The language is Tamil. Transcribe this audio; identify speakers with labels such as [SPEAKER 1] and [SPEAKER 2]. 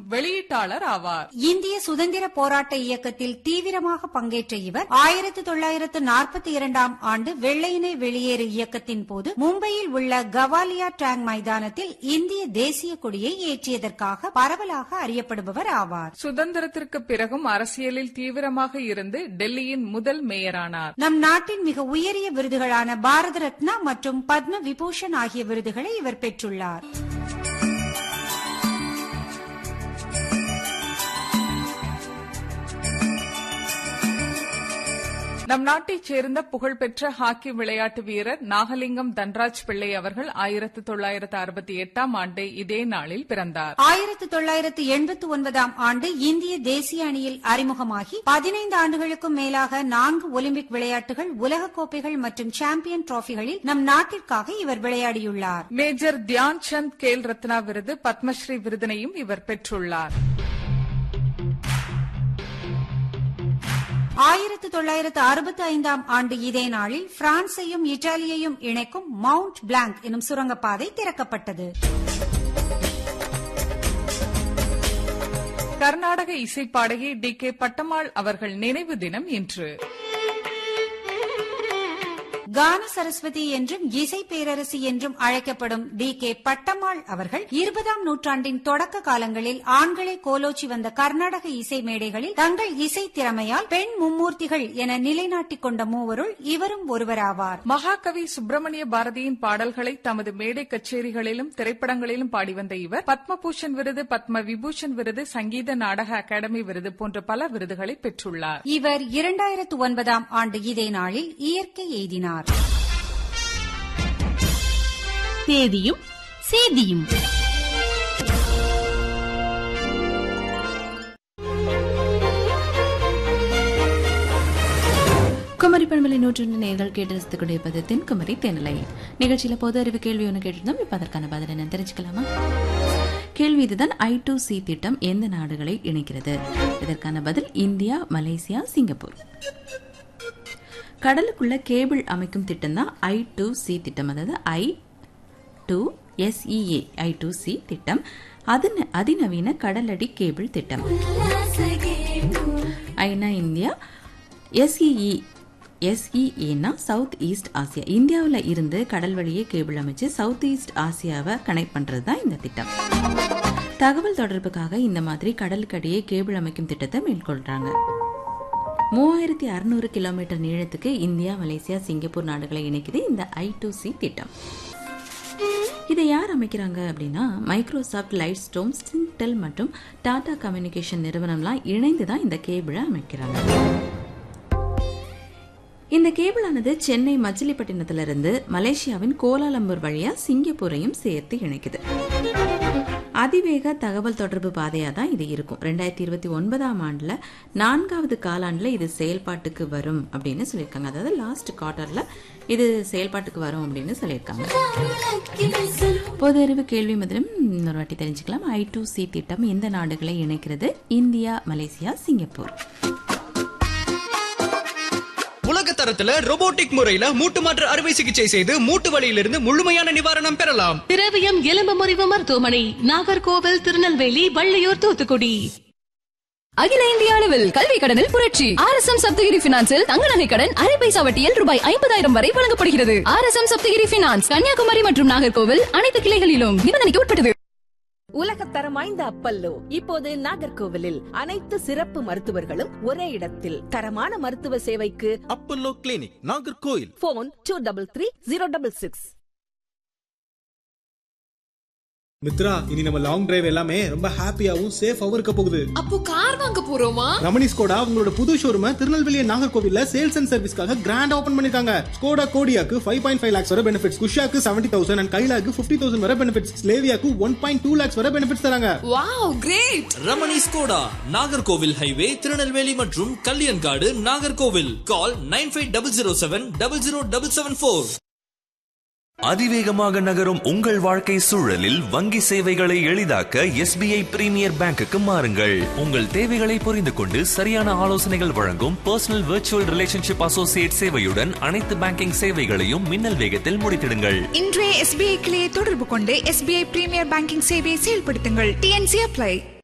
[SPEAKER 1] வெளியீட்டாளர் ஆவார்
[SPEAKER 2] இந்திய சுதந்திர போராட்ட இயக்கத்தில் தீவிரமாக பங்கேற்ற இவர் ஆயிரத்து தொள்ளாயிரத்து நாற்பத்தி இரண்டாம் ஆண்டு வெள்ளையனே வெளியேறு இயக்கத்தின் போது மும்பையில் உள்ள கவாலியா டேங் மைதானத்தில் இந்திய தேசிய கொடியை ஏற்றியதற்காக பரவலாக அறியப்படுபவர் ஆவார்
[SPEAKER 1] சுதந்திரத்திற்கு பிறகும் அரசியலில் தீவிரமாக இருந்து டெல்லியின் முதல் மேயரானார்
[SPEAKER 2] நம் நாட்டின் மிக உயரிய விருதுகளான பாரத ரத்னா மற்றும் பத்ம விபூஷன் ஆகிய விருதுகளை இவர் பெற்றுள்ளார்
[SPEAKER 1] நம் நாட்டைச் சேர்ந்த புகழ்பெற்ற ஹாக்கி விளையாட்டு வீரர் நாகலிங்கம் தன்ராஜ் பிள்ளை அவர்கள் ஆயிரத்து தொள்ளாயிரத்து அறுபத்தி எட்டாம் ஆண்டு இதே நாளில் பிறந்தார்
[SPEAKER 2] ஆயிரத்து தொள்ளாயிரத்து எண்பத்தி ஒன்பதாம் ஆண்டு இந்திய தேசிய அணியில் அறிமுகமாகி பதினைந்து ஆண்டுகளுக்கும் மேலாக நான்கு ஒலிம்பிக் விளையாட்டுகள் உலகக் கோப்பைகள் மற்றும் சாம்பியன் டிராபிகளில் நம் நாட்டிற்காக இவர் விளையாடியுள்ளார்
[SPEAKER 1] மேஜர் தியான் சந்த் கேல் ரத்னா விருது பத்மஸ்ரீ விருதினையும் இவர் பெற்றுள்ளார்
[SPEAKER 2] ஆயிரத்து தொள்ளாயிரத்து அறுபத்தி ஐந்தாம் ஆண்டு இதே நாளில் பிரான்சையும் இத்தாலியையும் இணைக்கும் மவுண்ட் பிளாங்க் எனும் சுரங்கப்பாதை திறக்கப்பட்டது
[SPEAKER 1] கர்நாடக இசைப்பாடகி டி கே பட்டம்மாள் அவர்கள் நினைவு தினம் இன்று
[SPEAKER 2] கான சரஸ்வதி என்றும் இசை பேரரசி என்றும் அழைக்கப்படும் டி கே பட்டம்மாள் அவர்கள் இருபதாம் நூற்றாண்டின் தொடக்க காலங்களில் ஆண்களை கோலோச்சி வந்த கர்நாடக இசை மேடைகளில் தங்கள் இசை திறமையால் பெண் மும்மூர்த்திகள் என நிலைநாட்டிக் கொண்ட மூவருள் இவரும் ஒருவராவார்
[SPEAKER 1] மகாகவி சுப்பிரமணிய பாரதியின் பாடல்களை தமது மேடை கச்சேரிகளிலும் திரைப்படங்களிலும் பாடி வந்த இவர் பத்மபூஷன் விருது பத்ம விபூஷன் விருது சங்கீத நாடக அகாடமி விருது போன்ற பல விருதுகளை பெற்றுள்ளார்
[SPEAKER 2] இவர் இரண்டாயிரத்து ஒன்பதாம் ஆண்டு இதே நாளில் இயற்கை எய்தினார்
[SPEAKER 3] தேதியும் சேதியும் குமரி பண்பலை நூற்றொன்று நேர்கள் கேட்டு ரசித்துக்கூடிய பதத்தின் குமரி தென்னிலை நிகழ்ச்சியில பொது அறிவு கேள்வி ஒன்று கேட்டிருந்தோம் இப்ப அதற்கான பதில் என்ன தெரிஞ்சுக்கலாமா கேள்வி இதுதான் ஐ டு சி திட்டம் எந்த நாடுகளை இணைக்கிறது இதற்கான பதில் இந்தியா மலேசியா சிங்கப்பூர் கடலுக்குள்ள கேபிள் அமைக்கும் திட்டம் தான் ஐ டு சி திட்டம் அதாவது I two SEA I two C திட்டம் அது அதிநவீன கடலடி கேபிள் திட்டம் ஐநா இந்தியா எஸ்இஇ எஸ்இஏனா சவுத் ஈஸ்ட் ஆசியா இந்தியாவில் இருந்து கடல் வழியே கேபிள் அமைச்சு சவுத் ஈஸ்ட் ஆசியாவை கனெக்ட் பண்றது தான் இந்த திட்டம் தகவல் தொடர்புக்காக இந்த மாதிரி கடலுக்கடியே கேபிள் அமைக்கும் திட்டத்தை மேற்கொள்றாங்க மூவாயிரத்தி அறுநூறு கிலோமீட்டர் நீளத்துக்கு இந்தியா மலேசியா சிங்கப்பூர் நாடுகளை இணைக்குது இந்த ஐ டு சி திட்டம் இதை யார் அமைக்கிறாங்க அப்படின்னா மைக்ரோசாஃப்ட் லைட் ஸ்டோம் சிங்டெல் மற்றும் டாடா கம்யூனிகேஷன் நிறுவனம்லாம் இணைந்து தான் இந்த கேபிளை அமைக்கிறாங்க இந்த கேபிளானது சென்னை மச்சிலிப்பட்டினத்திலிருந்து மலேசியாவின் கோலாலம்பூர் வழியா சிங்கப்பூரையும் சேர்த்து இணைக்குது அதிவேக தகவல் தொடர்பு பாதையா தான் இது இருக்கும் ரெண்டாயிரத்தி இருபத்தி ஒன்பதாம் ஆண்டுல நான்காவது காலாண்டுல இது செயல்பாட்டுக்கு வரும் அப்படின்னு சொல்லியிருக்காங்க அதாவது லாஸ்ட் குவார்டர்ல இது செயல்பாட்டுக்கு வரும் அப்படின்னு சொல்லியிருக்காங்க பொது அறிவு கேள்வி முதலும் இன்னொரு வாட்டி தெரிஞ்சுக்கலாம் ஐ டு சி திட்டம் எந்த நாடுகளை இணைக்கிறது இந்தியா மலேசியா சிங்கப்பூர்
[SPEAKER 4] உலக தரத்துல robotic முறையில மூட்டு மாற்று அறுவை சிகிச்சை செய்து மூட்டு வலியிலிருந்து முழுமையான நிவாரணம் பெறலாம்
[SPEAKER 5] திரவியம் எலும்பு முறிவு மருத்துவமனை நாகர்கோவில் திருநெல்வேலி வள்ளியூர் தூத்துக்குடி
[SPEAKER 6] அகில இந்திய அளவில் கல்வி கடனில் புரட்சி ஆர் எஸ் எம் சப்தகிரி பினான்சில் தங்க நகை கடன் அரை பைசா வட்டியில் ரூபாய் ஐம்பதாயிரம் வரை வழங்கப்படுகிறது R S M Saptagiri finance Kanyakumari மற்றும் நாகர்கோவில் அனைத்து கிளைகளிலும் நிபந்தனைக்கு உட்பட்டது
[SPEAKER 7] உலகத்தரம் வாய்ந்த அப்பல்லோ இப்போது நாகர்கோவிலில் அனைத்து சிறப்பு மருத்துவர்களும் ஒரே இடத்தில் தரமான மருத்துவ சேவைக்கு
[SPEAKER 8] Apollo clinic Nagercoil
[SPEAKER 7] phone two double three zero double six
[SPEAKER 9] Mitra இனி நம்ம லாங் டிரைவ் எல்லாமே ரொம்ப ஹாப்பியாவும் சேஃபாவும் இருக்க போகுது
[SPEAKER 10] அப்போ கார் வாங்க போறோமா
[SPEAKER 9] ரமணி ஸ்கோடா உங்களோட புது ஷோரூம திருநெல்வேலி நாகர்கோவில்ல சேல்ஸ் அண்ட் சர்வீஸ்க்காக கிராண்ட் ஓபன் பண்ணிருக்காங்க ஸ்கோடா கோடியாக்கு ஃபைவ் பாயிண்ட் ஃபைவ் லேக்ஸ் வரை பெனிஃபிட்ஸ் குஷாக்கு செவன்டி தௌசண்ட் அண்ட் கைலாக்கு ஃபிஃப்டி தௌசண்ட் வரை பெனிஃபிட்ஸ் ஸ்லேவியாக்கு ஒன் பாயிண்ட் டூ லேக்ஸ் வரை பெனிஃபிட்ஸ் தராங்க
[SPEAKER 10] wow great
[SPEAKER 8] Ramani Skoda Nagercoil highway Tirunelveli மற்றும் Kalyankadu Nagercoil call nine five double zero seven double zero double seven four
[SPEAKER 11] அதிவேகமாக நகரும் உங்கள் வாழ்க்கை சூழலில் வங்கி சேவைகளை எளிதாக்க எஸ்பிஐ பிரீமியர் பேங்குக்கு மாறுங்கள் உங்கள் தேவைகளை புரிந்து கொண்டு சரியான ஆலோசனைகள் வழங்கும் பர்சனல் விர்ச்சுவல் ரிலேஷன்ஷிப் அசோசியேட் சேவையுடன் அனைத்து பேங்கிங் சேவைகளையும் மின்னல் வேகத்தில் முடித்திடுங்கள்
[SPEAKER 12] இன்றைய எஸ்பிஐ கிளையை தொடர்பு கொண்டு எஸ்பிஐ பிரீமியர் பேங்கிங் சேவையை செயல்படுத்துங்கள் டிஎன்சி அப்ளை